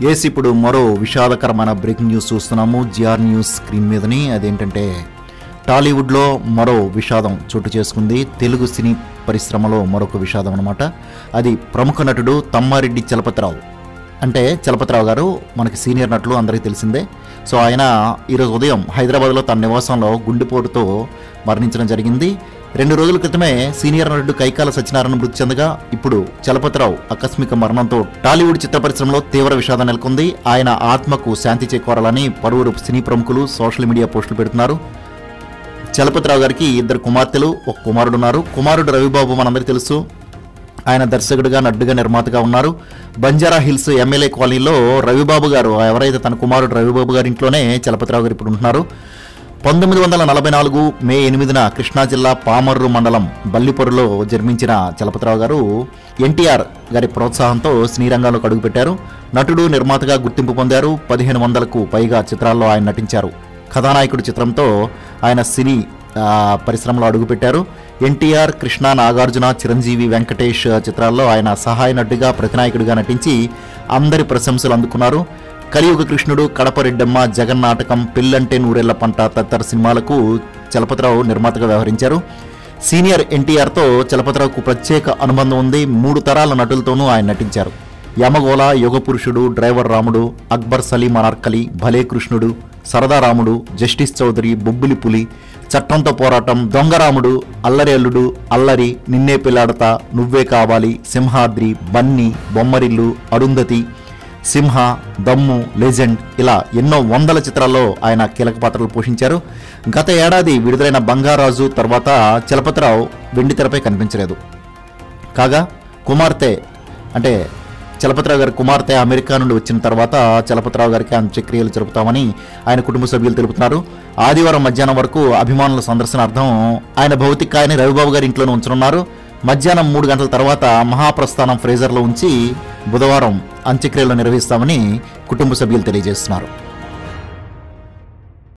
yes ఇప్పుడు మరో విషాదకరమైన బ్రేకింగ్ న్యూస్ చూస్తున్నాము జిఆర్ న్యూస్ స్క్రీన్ మీదని అదేంటంటే టాలీవుడ్లో మరో విషాదం చోటు చేసుకుంది తెలుగు సినీ పరిశ్రమలో మరొక విషాదం అనమాట అది ప్రముఖ నటుడు తమ్మారెడ్డి చలపతిరావు అంటే చలపతిరావు గారు మనకి సీనియర్ నటులు అందరికీ తెలిసిందే సో ఆయన ఈరోజు ఉదయం హైదరాబాద్లో తన నివాసంలో గుండెపోటుతో మరణించడం జరిగింది రెండు రోజుల క్రితమే సీనియర్ నటుడు కైకాల సత్యనారాయణ మృతి చెందగా ఇప్పుడు చలపతిరావు ఆకస్మిక మరణంతో టాలీవుడ్ చిత్ర పరిశ్రమలో తీవ్ర విషాదం నెలకొంది ఆయన ఆత్మకు శాంతి చేకూరాలని పలువురు సినీ ప్రముఖులు సోషల్ మీడియా పోస్టులు పెడుతున్నారు చలపతిరావు గారికి ఇద్దరు కుమార్తెలు ఒక కుమారుడు ఉన్నారు కుమారుడు రవిబాబు మనందరికీ తెలుసు ఆయన దర్శకుడిగా నటుడిగా నిర్మాతగా ఉన్నారు బంజారా హిల్స్ ఎమ్మెల్యే కాలనీలో రవిబాబు గారు ఎవరైతే తన కుమారుడు రవిబాబు గారి ఇంట్లోనే చలపతిరావు గారు ఇప్పుడు ఉంటున్నారు పంతొమ్మిది వందల నలభై నాలుగు మే ఎనిమిదిన కృష్ణా జిల్లా పామర్రు మండలం బల్లిపొరలో జన్మించిన చలపతిరావు గారు ఎన్టీఆర్ గారి ప్రోత్సాహంతో సినీ రంగంలోకి అడుగుపెట్టారు నటుడు నిర్మాతగా గుర్తింపు పొందారు పదిహేను వందలకు పైగా చిత్రాల్లో ఆయన నటించారు కథానాయకుడు చిత్రంతో ఆయన సినీ ఆ, పరిశ్రమలో అడుగుపెట్టారు ఎన్టీఆర్ కృష్ణ నాగార్జున చిరంజీవి వెంకటేష్ చిత్రాల్లో ఆయన సహాయ నటుడిగా ప్రతినాయకుడిగా నటించి అందరి ప్రశంసలు అందుకున్నారు కలియుగ కృష్ణుడు కడప రెడ్డమ్మ జగన్నాటకం పిల్లంటే నూరెళ్ల పంట తదితర సినిమాలకు చలపతిరావు నిర్మాతగా వ్యవహరించారు సీనియర్ ఎన్టీఆర్తో చలపతిరావుకు ప్రత్యేక అనుబంధం ఉంది మూడు తరాల నటులతోనూ ఆయన నటించారు యమగోళ యుగపురుషుడు డ్రైవర్ రాముడు అక్బర్ సలీం అనార్కలి భలే కృష్ణుడు సరదా రాముడు జస్టిస్ చౌదరి బొబ్బులి పులి చట్టంతో పోరాటం దొంగరాముడు అల్లరి అల్లుడు అల్లరి నిన్నే పిల్లాడతా నువ్వే కావాలి సింహాద్రి బన్నీ బొమ్మరిల్లు అరుంధతి సింహ దమ్ము లెజెండ్ ఇలా ఎన్నో వందల చిత్రాల్లో ఆయన కీలక పాత్రలు పోషించారు గత ఏడాది విడుదలైన బంగారాజు తర్వాత చలపతిరావు వెండి తెరపై కనిపించలేదు కాగా కుమార్తె అంటే చలపతిరావు గారి కుమార్తె అమెరికా నుండి వచ్చిన తర్వాత చలపతిరావు గారికి అంత్యక్రియలు జరుపుతామని ఆయన కుటుంబ సభ్యులు తెలుపుతున్నారు ఆదివారం మధ్యాహ్నం వరకు అభిమానుల సందర్శనార్థం ఆయన భౌతికాయని రవిబాబు గారి ఇంట్లోనే ఉంచనున్నారు మధ్యాహ్నం మూడు గంటల తర్వాత మహాప్రస్థానం ఫ్రేజర్లో ఉంచి బుధవారం అంత్యక్రియలు నిర్వహిస్తామని కుటుంబ సభ్యులు తెలియజేస్తున్నారు